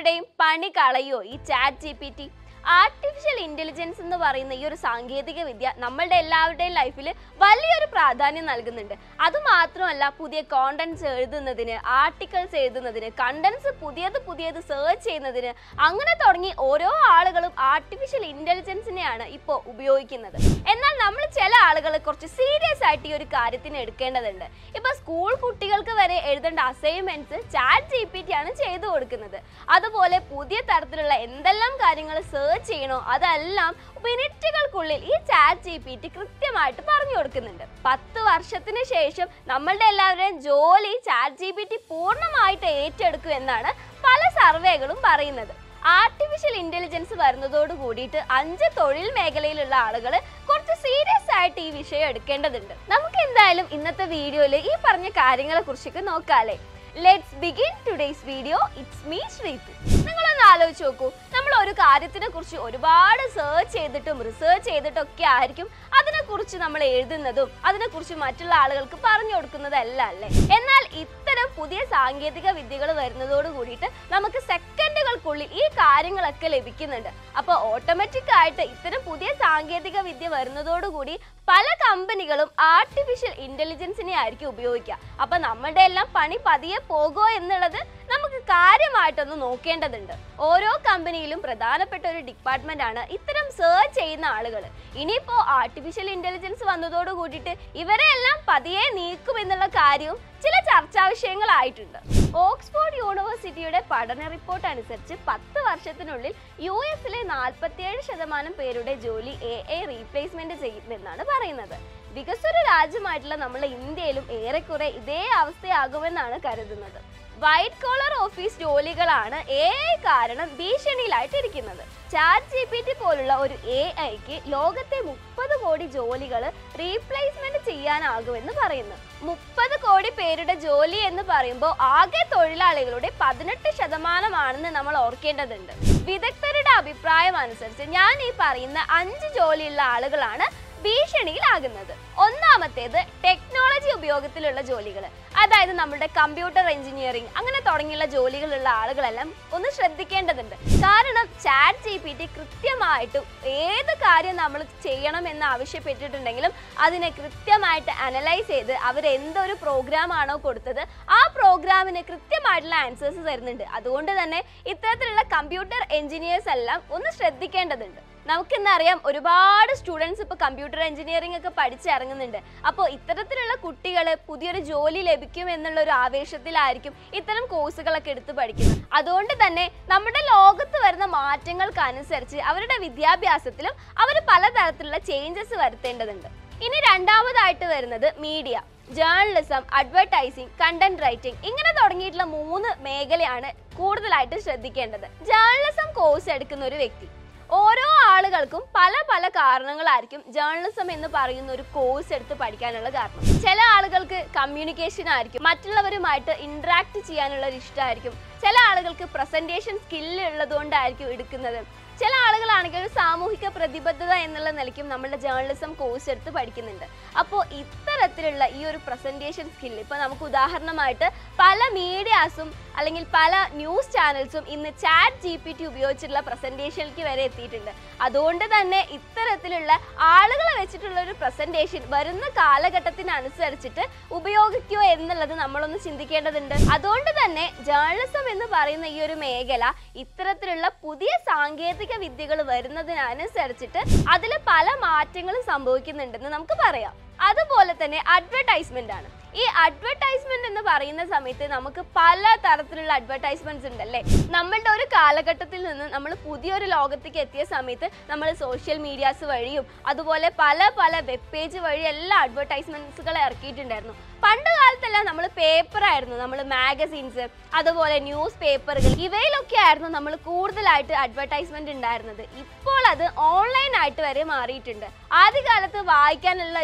എല്ലാവരുടെയും പണി കളയോ ഈ chat G P T artificial intelligence എന്ന് പറയുന്ന ഈ ഒരു സാങ്കേതിക വിദ്യ നമ്മളുടെ എല്ലാവരുടെയും ലൈഫിൽ വലിയൊരു പ്രാധാന്യം നൽകുന്നുണ്ട് അതുമാത്രമല്ല പുതിയ കോണ്ടന്റ്സ് എഴുതുന്നതിന് ആർട്ടിക്കിൾസ് എഴുതുന്നതിന് കണ്ടന്റ്സ് പുതിയത് പുതിയത് സെർച്ച് ചെയ്യുന്നതിന് അങ്ങനെ തുടങ്ങി ഓരോ ആളുകളും ആർട്ടിഫിഷ്യൽ ഇന്റലിജൻസിനെയാണ് ഇപ്പോൾ ഉപയോഗിക്കുന്നത് എന്നാൽ നമ്മൾ ചില ആളുകൾ കുറച്ച് സീരിയസ് ആയിട്ട് ഈ ഒരു കാര്യത്തിന് എടുക്കേണ്ടതുണ്ട് ഇപ്പൊ സ്കൂൾ കുട്ടികൾക്ക് വരെ എഴുതേണ്ട assignments chat G P T ആണ് ചെയ്തു കൊടുക്കുന്നത് അതുപോലെ പുതിയ തരത്തിലുള്ള എന്തെല്ലാം കാര്യങ്ങൾ സെർച്ച് ചെയ്യണോ അതെല്ലാം മിനിറ്റുകൾക്കുള്ളിൽ ഈ ചാറ്റ് ജി പി ടി കൃത്യമായിട്ട് പറഞ്ഞു കൊടുക്കുന്നുണ്ട് പത്ത് വർഷത്തിന് ശേഷം നമ്മളുടെ എല്ലാവരുടെയും ജോലി ചാറ്റ് ജി പി ടി പൂർണ്ണമായിട്ട് ഏറ്റെടുക്കും എന്നാണ് പല സർവേകളും പറയുന്നത് ആർട്ടിഫിഷ്യൽ ഇന്റലിജൻസ് വരുന്നതോട് കൂടിയിട്ട് അഞ്ച് തൊഴിൽ മേഖലയിലുള്ള ആളുകൾ കുറച്ച് സീരിയസ് ആയിട്ട് ഈ വിഷയം എടുക്കേണ്ടതുണ്ട് നമുക്ക് എന്തായാലും ഇന്നത്തെ വീഡിയോയിൽ ഈ പറഞ്ഞ കാര്യങ്ങളെ കുറിച്ചൊക്കെ നോക്കാല്ലേ let's begin today's video it's me Sreethu നിങ്ങളൊന്ന് ആലോചിച്ച് നോക്കൂ നമ്മൾ ഒരു കാര്യത്തിനെ കുറിച്ച് ഒരുപാട് സെർച്ച് ചെയ്തിട്ടും റിസർച്ച് ചെയ്തിട്ടും ഒക്കെ ആയിരിക്കും അതിനെക്കുറിച്ച് നമ്മൾ എഴുതുന്നതും അതിനെക്കുറിച്ച് മറ്റുള്ള ആളുകൾക്ക് പറഞ്ഞു കൊടുക്കുന്നതല്ല അല്ലേ എന്നാൽ ഇത്തരം പുതിയ സാങ്കേതിക വിദ്യകൾ വരുന്നതോട് കൂടിയിട്ട് നമുക്ക് സെക്കൻഡുകൾക്കുള്ളിൽ ഈ കാര്യങ്ങളൊക്കെ ലഭിക്കുന്നുണ്ട് അപ്പോൾ ഓട്ടോമാറ്റിക് ആയിട്ട് ഇത്തരം പുതിയ സാങ്കേതിക വിദ്യ വരുന്നതോടുകൂടി പല കമ്പനികളും ആർട്ടിഫിഷ്യൽ ഇന്റലിജൻസിനെ ആയിരിക്കും ഉപയോഗിക്കുക അപ്പൊ നമ്മളുടെ എല്ലാം പണി പതിയെ പോകുമോ എന്നുള്ളത് നമുക്ക് കാര്യമായിട്ടൊന്ന് നോക്കേണ്ടതുണ്ട് ഓരോ കമ്പനിയിലും പ്രധാനപ്പെട്ട ഒരു ഡിപ്പാർട്ട്മെന്റ് ആണ് ഇത്തരം സെർച്ച് ചെയ്യുന്ന ആളുകൾ ഇനിയിപ്പോ ആർട്ടിഫിഷ്യൽ ഇന്റലിജൻസ് വന്നതോട് കൂടിയിട്ട് ഇവരെ എല്ലാം പതിയെ നീക്കും എന്നുള്ള കാര്യവും ചില ചർച്ചാ വിഷയങ്ങളായിട്ടുണ്ട് ഓക്സ്ഫോർഡ് യൂണിവേഴ്സിറ്റിയുടെ പഠന റിപ്പോർട്ട് അനുസരിച്ച് പത്ത് വർഷത്തിനുള്ളിൽ യു എസിലെ നാൽപ്പത്തിയേഴ് ശതമാനം പേരുടെ ജോലി എ എ റീപ്ലേസ്മെന്റ് ചെയ്യുമെന്നാണ് പറയുന്നത് വികസ്വര രാജ്യമായിട്ടുള്ള നമ്മുടെ ഇന്ത്യയിലും ഏറെക്കുറെ ഇതേ അവസ്ഥയാകുമെന്നാണ് കരുതുന്നത് വൈറ്റ് കോളർ ഓഫീസ് ജോലികളാണ് എ ഐ കാരണം ഭീഷണിയിലായിട്ടിരിക്കുന്നത് ചാറ്റ് ജി പി ടി പോലുള്ള ഒരു എ ഐക്ക് ലോകത്തെ മുപ്പത് കോടി ജോലികൾ റീപ്ലേസ്മെന്റ് ചെയ്യാനാകുമെന്ന് പറയുന്നു മുപ്പത് കോടി പേരുടെ ജോലി എന്ന് പറയുമ്പോൾ ആകെ തൊഴിലാളികളുടെ പതിനെട്ട് ശതമാനമാണെന്ന് നമ്മൾ ഓർക്കേണ്ടതുണ്ട് വിദഗ്ധരുടെ അഭിപ്രായം അനുസരിച്ച് ഞാൻ ഈ പറയുന്ന അഞ്ച് ജോലിയുള്ള ആളുകളാണ് ഭീഷണിയിലാകുന്നത് ഒന്നാമത്തേത് ടെക്നോളജി ഉപയോഗത്തിലുള്ള ജോലികൾ അതായത് നമ്മുടെ കമ്പ്യൂട്ടർ എഞ്ചിനീയറിംഗ് അങ്ങനെ തുടങ്ങിയുള്ള ജോലികളുള്ള ആളുകളെല്ലാം ഒന്ന് ശ്രദ്ധിക്കേണ്ടതുണ്ട് കാരണം ചാറ്റ് ജി പി ടി കൃത്യമായിട്ടും ഏത് കാര്യം നമ്മൾ ചെയ്യണം എന്ന് ആവശ്യപ്പെട്ടിട്ടുണ്ടെങ്കിലും അതിനെ കൃത്യമായിട്ട് അനലൈസ് ചെയ്ത് അവർ എന്തൊരു പ്രോഗ്രാം ആണോ കൊടുത്തത് ആ പ്രോഗ്രാമിന് കൃത്യമായിട്ടുള്ള ആൻസേഴ്സ് തരുന്നുണ്ട് അതുകൊണ്ട് തന്നെ ഇത്തരത്തിലുള്ള കമ്പ്യൂട്ടർ എഞ്ചിനീയേഴ്സ് എല്ലാം ഒന്ന് ശ്രദ്ധിക്കേണ്ടതുണ്ട് നമുക്കിന്നറിയാം ഒരുപാട് സ്റ്റുഡൻസ് ഇപ്പോൾ കമ്പ്യൂട്ടർ എഞ്ചിനീയറിംഗ് ഒക്കെ പഠിച്ചിറങ്ങുന്നുണ്ട് അപ്പോൾ ഇത്തരത്തിലുള്ള കുട്ടികൾ പുതിയൊരു ജോലി ലഭിക്കും എന്നുള്ള ഒരു ആവേശത്തിലായിരിക്കും ഇത്തരം കോഴ്സുകളൊക്കെ എടുത്ത് പഠിക്കുന്നത് അതുകൊണ്ട് തന്നെ നമ്മുടെ ലോകത്ത് വരുന്ന മാറ്റങ്ങൾക്കനുസരിച്ച് അവരുടെ വിദ്യാഭ്യാസത്തിലും അവർ പലതരത്തിലുള്ള ചേഞ്ചസ് വരുത്തേണ്ടതുണ്ട് ഇനി രണ്ടാമതായിട്ട് വരുന്നത് media journalism advertising content writing ഇങ്ങനെ തുടങ്ങിയിട്ടുള്ള മൂന്ന് മേഖലയാണ് കൂടുതലായിട്ട് ശ്രദ്ധിക്കേണ്ടത് ജേർണലിസം കോഴ്സ് എടുക്കുന്ന ഒരു വ്യക്തി ഓരോ ആളുകൾക്കും പല പല കാരണങ്ങളായിരിക്കും ജേർണലിസം എന്ന് പറയുന്ന ഒരു കോഴ്സ് എടുത്ത് പഠിക്കാനുള്ള കാരണം ചില ആളുകൾക്ക് കമ്മ്യൂണിക്കേഷൻ ആയിരിക്കും മറ്റുള്ളവരുമായിട്ട് ഇന്ററാക്ട് ചെയ്യാനുള്ള ഒരു ഇഷ്ടമായിരിക്കും ചില ആളുകൾക്ക് പ്രസന്റേഷൻ സ്കില്ല് ഉള്ളതുകൊണ്ടായിരിക്കും എടുക്കുന്നത് ചില ആളുകളാണെങ്കിൽ ഒരു സാമൂഹിക പ്രതിബദ്ധത എന്നുള്ള നിലയ്ക്കും നമ്മുടെ ജേർണലിസം കോഴ്സ് എടുത്ത് പഠിക്കുന്നുണ്ട് അപ്പോൾ ഇത്തരത്തിലുള്ള ഈ ഒരു പ്രസന്റേഷൻ സ്കില്ല് ഇപ്പോൾ നമുക്ക് ഉദാഹരണമായിട്ട് പല മീഡിയാസും അല്ലെങ്കിൽ പല ന്യൂസ് ചാനൽസും ഇന്ന് ചാറ്റ് ജി പി ടി ഉപയോഗിച്ചിട്ടുള്ള പ്രസന്റേഷനിലേക്ക് വരെ എത്തിയിട്ടുണ്ട് അതുകൊണ്ട് തന്നെ ഇത്തരത്തിലുള്ള ആളുകളെ വെച്ചിട്ടുള്ള ഒരു പ്രസന്റേഷൻ വരുന്ന കാലഘട്ടത്തിനനുസരിച്ചിട്ട് ഉപയോഗിക്കുക എന്നുള്ളത് നമ്മളൊന്ന് ചിന്തിക്കേണ്ടതുണ്ട് അതുകൊണ്ട് തന്നെ ജേർണലിസം എന്ന് പറയുന്ന ഈ ഒരു മേഖല ഇത്തരത്തിലുള്ള പുതിയ സാങ്കേതിക വിദ്യകൾ വരുന്നതിനനുസരിച്ചിട്ട് അതിൽ പല മാറ്റങ്ങളും സംഭവിക്കുന്നുണ്ടെന്ന് നമുക്ക് പറയാം അതുപോലെ തന്നെ അഡ്വർടൈസ്മെന്റ് ആണ് ഈ അഡ്വർടൈസ്മെന്റ് എന്ന് പറയുന്ന സമയത്ത് നമുക്ക് പല തരത്തിലുള്ള അഡ്വർടൈസ്മെന്റ്സ് ഉണ്ടല്ലേ നമ്മളുടെ ഒരു കാലഘട്ടത്തിൽ നിന്ന് നമ്മൾ പുതിയൊരു ലോകത്തേക്ക് എത്തിയ സമയത്ത് നമ്മൾ സോഷ്യൽ മീഡിയാസ് വഴിയും അതുപോലെ പല പല വെബ് പേജ് വഴി എല്ലാ അഡ്വർടൈസ്മെന്റ്സുകൾ ഇറക്കിയിട്ടുണ്ടായിരുന്നു പണ്ട് കാലത്തെല്ലാം നമ്മൾ പേപ്പർ ആയിരുന്നു നമ്മൾ മാഗസീൻസ് അതുപോലെ ന്യൂസ് പേപ്പറുകൾ ഇവയിലൊക്കെ ആയിരുന്നു നമ്മൾ കൂടുതലായിട്ട് അഡ്വർടൈസ്മെന്റ് ഉണ്ടായിരുന്നത് ഇപ്പോൾ അത് ഓൺലൈൻ ആയിട്ട് വരെ മാറിയിട്ടുണ്ട് ആദ്യകാലത്ത് വായിക്കാനുള്ള ഇഷ്ടപ്പെടുന്ന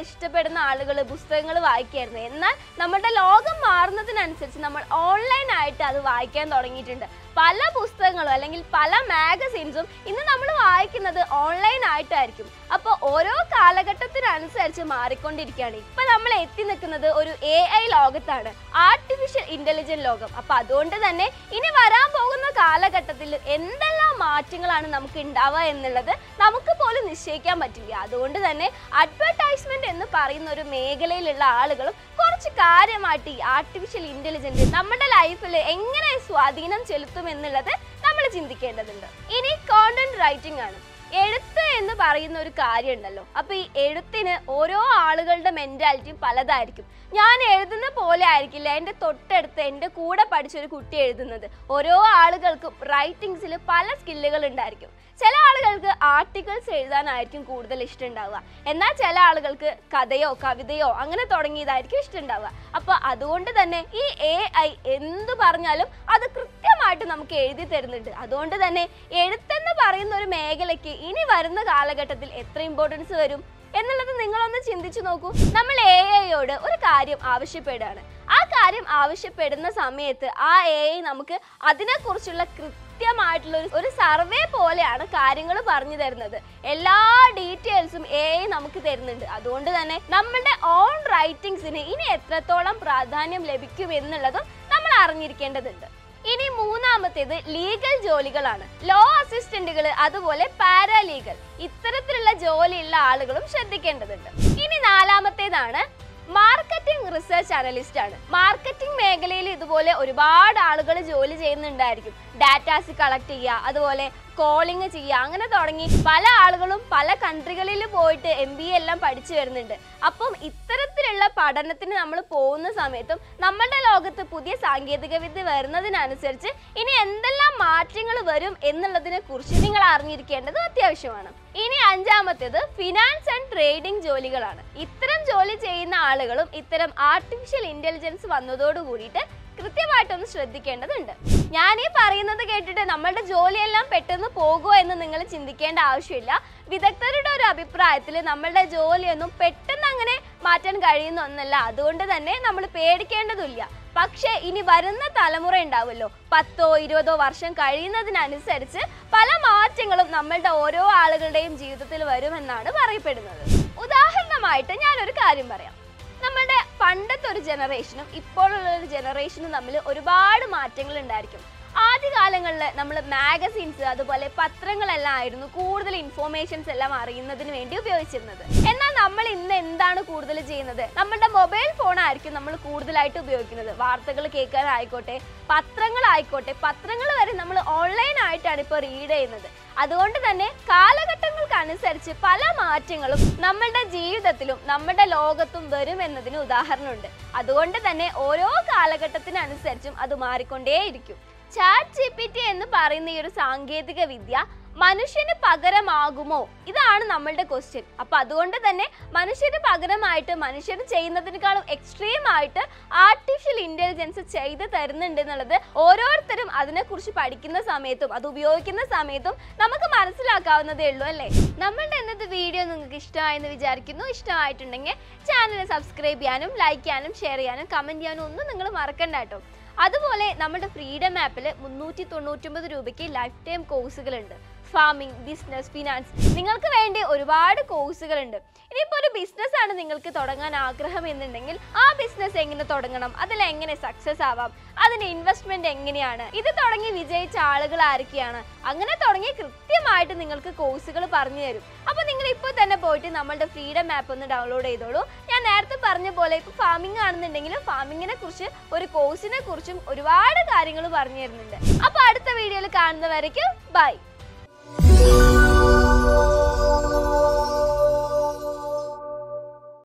ഇഷ്ടപ്പെടുന്ന ആളുകൾ പുസ്തകങ്ങൾ വായിക്കായിരുന്നു എന്നാൽ നമ്മുടെ ലോകം മാറുന്നതിനനുസരിച്ച് നമ്മൾ ഓൺലൈനായിട്ട് അത് വായിക്കാൻ തുടങ്ങിയിട്ടുണ്ട് പല പുസ്തകങ്ങളും അല്ലെങ്കിൽ പല മാഗസിൻസും ഇന്ന് നമ്മൾ വായിക്കുന്നത് ഓൺലൈൻ ആയിട്ടായിരിക്കും അപ്പോൾ ഓരോ കാലഘട്ടത്തിനനുസരിച്ച് മാറിക്കൊണ്ടിരിക്കുകയാണ് ഇപ്പൊ നമ്മൾ എത്തി നിൽക്കുന്നത് ഒരു എ ഐ ലോകത്താണ് ആർട്ടിഫിഷ്യൽ ഇന്റലിജന്റ് ലോകം അപ്പൊ അതുകൊണ്ട് തന്നെ ഇനി വരാൻ പോകുന്ന കാലഘട്ടത്തിൽ എന്തെല്ലാം മാറ്റങ്ങളാണ് നമുക്ക് ഉണ്ടാവുക എന്നുള്ളത് നമുക്ക് പോലും നിശ്ചയിക്കാൻ പറ്റില്ല അതുകൊണ്ട് തന്നെ അഡ്വർടൈസ്മെന്റ് എന്ന് പറയുന്ന ഒരു മേഖലയിലുള്ള ആളുകളും കുറച്ച് കാര്യമായിട്ട് ഈ ആർട്ടിഫിഷ്യൽ ഇന്റലിജൻസ് നമ്മുടെ ലൈഫിൽ എങ്ങനെ സ്വാധീനം ചെലുത്തും എന്നുള്ളത് നമ്മൾ ചിന്തിക്കേണ്ടതുണ്ട് ഇനി കോണ്ടന്റ് റൈറ്റിംഗ് ആണ് എഴുത്ത് എന്ന് പറയുന്ന ഒരു കാര്യം ഉണ്ടല്ലോ അപ്പൊ ഈ എഴുത്തിന് ഓരോ ആളുകളുടെ മെന്റാലിറ്റിയും പലതായിരിക്കും ഞാൻ എഴുതുന്ന പോലെ ആയിരിക്കില്ല എൻ്റെ തൊട്ടടുത്ത് എൻ്റെ കൂടെ പഠിച്ച ഒരു കുട്ടി എഴുതുന്നത് ഓരോ ആളുകൾക്കും റൈറ്റിങ്സിൽ പല സ്കില്ലുകൾ ഉണ്ടായിരിക്കും ചില ആളുകൾക്ക് ആർട്ടിക്കിൾസ് എഴുതാനായിരിക്കും കൂടുതൽ ഇഷ്ടം ഉണ്ടാവുക എന്നാൽ ചില ആളുകൾക്ക് കഥയോ കവിതയോ അങ്ങനെ തുടങ്ങിയതായിരിക്കും ഇഷ്ടം ഉണ്ടാവുക അപ്പൊ അതുകൊണ്ട് തന്നെ ഈ എ ഐ എന്ത് പറഞ്ഞാലും അത് കൃത്യമായിട്ട് നമുക്ക് എഴുതി തരുന്നുണ്ട് അതുകൊണ്ട് തന്നെ എഴുത്തെന്ന് പറയുന്ന ഒരു മേഖലയ്ക്ക് ഇനി വരുന്ന കാലഘട്ടത്തിൽ എത്ര ഇമ്പോർട്ടൻസ് വരും എന്നുള്ളത് നിങ്ങളൊന്ന് ചിന്തിച്ചു നോക്കൂ നമ്മൾ എ ഐയോട് ഒരു കാര്യം ആവശ്യപ്പെടുകയാണ് ആ കാര്യം ആവശ്യപ്പെടുന്ന സമയത്ത് ആ എ ഐ നമുക്ക് അതിനെക്കുറിച്ചുള്ള കൃത്യമായിട്ടുള്ള ഒരു- ഒരു സർവേ പോലെയാണ് കാര്യങ്ങൾ പറഞ്ഞു തരുന്നത് എല്ലാ ഡീറ്റെയിൽസും എ ഐ നമുക്ക് തരുന്നുണ്ട് അതുകൊണ്ട് തന്നെ നമ്മുടെ ഓൺ റൈറ്റിംഗ്സിന് ഇനി എത്രത്തോളം പ്രാധാന്യം ലഭിക്കും എന്നുള്ളതും നമ്മൾ അറിഞ്ഞിരിക്കേണ്ടതുണ്ട് ഇനി മൂന്നാമത്തേത് ലീഗൽ ജോലികളാണ് ലോ അസിസ്റ്റന്റുകൾ അതുപോലെ പാരാലീഗൽ ഇത്തരത്തിലുള്ള ജോലിയുള്ള ആളുകളും ശ്രദ്ധിക്കേണ്ടതുണ്ട് ഇനി നാലാമത്തേതാണ് മാർക്കറ്റിംഗ് റിസർച്ച് അനലിസ്റ്റ് ആണ് മാർക്കറ്റിംഗ് മേഖലയിൽ ഇതുപോലെ ഒരുപാട് ആളുകൾ ജോലി ചെയ്യുന്നുണ്ടായിരിക്കും ഡാറ്റാസ് കളക്ട് ചെയ്യുക അതുപോലെ കോളിംഗ് ചെയ്യുക അങ്ങനെ തുടങ്ങി പല ആളുകളും പല കൺട്രികളിൽ പോയിട്ട് എം ബി എ എല്ലാം പഠിച്ചു വരുന്നുണ്ട് അപ്പം ഇത്തരത്തിലുള്ള പഠനത്തിന് നമ്മൾ പോകുന്ന സമയത്തും നമ്മുടെ ലോകത്ത് പുതിയ സാങ്കേതിക വിദ്യ വരുന്നതിനനുസരിച്ച് ഇനി എന്തെല്ലാം മാറ്റങ്ങൾ വരും എന്നുള്ളതിനെ കുറിച്ച് നിങ്ങൾ അറിഞ്ഞിരിക്കേണ്ടത് അത്യാവശ്യമാണ് ഇനി അഞ്ചാമത്തേത് ഫിനാൻസ് ആൻഡ് ട്രേഡിംഗ് ജോലികളാണ് ഇത്തരം ജോലി ചെയ്യുന്ന ആളുകളും ഇത്തരം ആർട്ടിഫിഷ്യൽ ഇന്റലിജൻസ് വന്നതോട് കൂടിയിട്ട് കൃത്യമായിട്ടൊന്ന് ശ്രദ്ധിക്കേണ്ടതുണ്ട് ഞാൻ ഈ പറയുന്നത് കേട്ടിട്ട് നമ്മളുടെ ജോലിയെല്ലാം പെട്ടെന്ന് പോകുമോ എന്ന് നിങ്ങൾ ചിന്തിക്കേണ്ട ആവശ്യമില്ല വിദഗ്ധരുടെ ഒരു അഭിപ്രായത്തിൽ നമ്മളുടെ ജോലിയൊന്നും പെട്ടെന്ന് അങ്ങനെ മാറ്റാൻ കഴിയുന്ന ഒന്നല്ല അതുകൊണ്ട് തന്നെ നമ്മൾ പേടിക്കേണ്ടതില്ല പക്ഷേ ഇനി വരുന്ന തലമുറ ഉണ്ടാവുമല്ലോ പത്തോ ഇരുപതോ വർഷം കഴിയുന്നതിനനുസരിച്ച് പല മാറ്റങ്ങളും നമ്മളുടെ ഓരോ ആളുകളുടെയും ജീവിതത്തിൽ വരുമെന്നാണ് പറയപ്പെടുന്നത് ഉദാഹരണമായിട്ട് ഞാനൊരു കാര്യം പറയാം നമ്മളുടെ പണ്ടത്തെ ഒരു ജനറേഷനും ഇപ്പോഴുള്ള ഒരു ജനറേഷനും തമ്മിൽ ഒരുപാട് മാറ്റങ്ങൾ ഉണ്ടായിരിക്കും ആദ്യകാലങ്ങളിൽ നമ്മൾ മാഗസിൻസ് അതുപോലെ പത്രങ്ങളെല്ലാം ആയിരുന്നു കൂടുതൽ ഇൻഫോർമേഷൻസ് എല്ലാം അറിയുന്നതിന് വേണ്ടി ഉപയോഗിച്ചിരുന്നത് എന്നാൽ നമ്മൾ ഇന്ന് എന്താണ് കൂടുതൽ ചെയ്യുന്നത് നമ്മുടെ മൊബൈൽ ഫോൺ ആയിരിക്കും നമ്മൾ കൂടുതലായിട്ട് ഉപയോഗിക്കുന്നത് വാർത്തകൾ കേൾക്കാനായിക്കോട്ടെ പത്രങ്ങളായിക്കോട്ടെ പത്രങ്ങൾ വരെ നമ്മൾ ഓൺലൈൻ ആയിട്ടാണ് ഇപ്പോൾ റീഡ് ചെയ്യുന്നത് അതുകൊണ്ട് തന്നെ കാലഘട്ടങ്ങൾക്കനുസരിച്ച് പല മാറ്റങ്ങളും നമ്മളുടെ ജീവിതത്തിലും നമ്മുടെ ലോകത്തും വരും എന്നതിന് ഉദാഹരണമുണ്ട് അതുകൊണ്ട് തന്നെ ഓരോ കാലഘട്ടത്തിനനുസരിച്ചും അത് മാറിക്കൊണ്ടേയിരിക്കും ചാറ്റ് ജി പി ടി എന്ന് പറയുന്ന ഈ ഒരു സാങ്കേതിക വിദ്യ മനുഷ്യന് പകരമാകുമോ ഇതാണ് നമ്മളുടെ ക്വസ്റ്റ്യൻ അപ്പൊ അതുകൊണ്ട് തന്നെ മനുഷ്യന് പകരമായിട്ട് മനുഷ്യർ ചെയ്യുന്നതിനേക്കാളും എക്സ്ട്രീം ആയിട്ട് ആർട്ടിഫിഷ്യൽ ഇന്റലിജൻസ് ചെയ്ത് തരുന്നുണ്ട് എന്നുള്ളത് ഓരോരുത്തരും അതിനെക്കുറിച്ച് പഠിക്കുന്ന സമയത്തും അത് ഉപയോഗിക്കുന്ന സമയത്തും നമുക്ക് മനസ്സിലാക്കാവുന്നതേ ഉള്ളൂ അല്ലേ നമ്മളുടെ ഇന്നത്തെ വീഡിയോ നിങ്ങൾക്ക് ഇഷ്ടമായെന്ന് വിചാരിക്കുന്നു ഇഷ്ടമായിട്ടുണ്ടെങ്കിൽ ചാനൽ സബ്സ്ക്രൈബ് ചെയ്യാനും ലൈക്ക് ചെയ്യാനും ഷെയർ ചെയ്യാനും കമന്റ് ചെയ്യാനും ഒന്നും നിങ്ങൾ മറക്കണ്ട കേട്ടോ അതുപോലെ നമ്മുടെ ഫ്രീഡം ആപ്പിൽ മുന്നൂറ്റി തൊണ്ണൂറ്റൊമ്പത് രൂപയ്ക്ക് ലൈഫ് ടൈം കോഴ്സുകളുണ്ട് ഫാമിംഗ് ബിസിനസ് ഫിനാൻസ് നിങ്ങൾക്ക് വേണ്ടി ഒരുപാട് കോഴ്സുകളുണ്ട് ഇനിയിപ്പോൾ ഒരു ബിസിനസ് ആണ് നിങ്ങൾക്ക് തുടങ്ങാൻ ആഗ്രഹം എന്നുണ്ടെങ്കിൽ ആ ബിസിനസ് എങ്ങനെ തുടങ്ങണം അതിൽ എങ്ങനെ സക്സസ് ആവാം അതിന്റെ ഇൻവെസ്റ്റ്മെന്റ് എങ്ങനെയാണ് ഇത് തുടങ്ങി വിജയിച്ച ആളുകൾ ആരൊക്കെയാണ് അങ്ങനെ തുടങ്ങി കൃത്യമായിട്ട് നിങ്ങൾക്ക് കോഴ്സുകൾ പറഞ്ഞു തരും അപ്പോൾ നിങ്ങൾ ഇപ്പോൾ തന്നെ പോയിട്ട് നമ്മളുടെ ഫ്രീഡം ആപ്പ് ഒന്ന് ഡൗൺലോഡ് ചെയ്തോളൂ ഞാൻ നേരത്തെ പറഞ്ഞ പോലെ ഇപ്പോൾ ഫാമിംഗ് ആണെന്നുണ്ടെങ്കിലും ഫാമിങ്ങിനെ കുറിച്ച് ഒരു കോഴ്സിനെ കുറിച്ചും ഒരുപാട് കാര്യങ്ങൾ പറഞ്ഞു തരുന്നുണ്ട് അപ്പോൾ അടുത്ത വീഡിയോയിൽ കാണുന്നവരേക്കും ബൈ